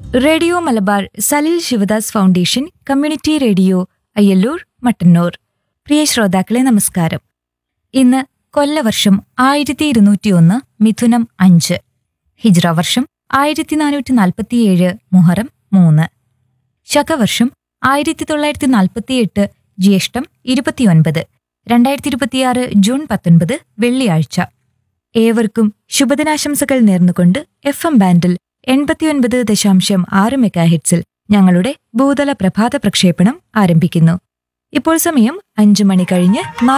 radio Malabar Salil Sivadas foundation community radio Ayyallur Mattannur പ്രിയ ശ്രോതാക്കളെ നമസ്കാരം ഇന്ന് കൊല്ലവർഷം ആയിരത്തി ഇരുന്നൂറ്റിയൊന്ന് മിഥുനം അഞ്ച് ഹിജ്റ വർഷം ആയിരത്തി നാനൂറ്റി നാൽപ്പത്തിയേഴ് മുഹറം മൂന്ന് ശകവർഷം ആയിരത്തി തൊള്ളായിരത്തി നാൽപ്പത്തിയെട്ട് ജ്യേഷ്ഠം ഇരുപത്തിയൊൻപത് രണ്ടായിരത്തി ഇരുപത്തിയാറ് ജൂൺ പത്തൊൻപത് വെള്ളിയാഴ്ച ഏവർക്കും ശുഭദിനാശംസകൾ നേർന്നുകൊണ്ട് എഫ് എം ബാൻഡിൽ എൺപത്തിയൊൻപത് ദശാംശം ആറ് മെഗാഹിറ്റ്സിൽ ഞങ്ങളുടെ ഭൂതല പ്രഭാത പ്രക്ഷേപണം ആരംഭിക്കുന്നു ഇപ്പോൾ സമയം അഞ്ചു മണി കഴിഞ്ഞ് നാല്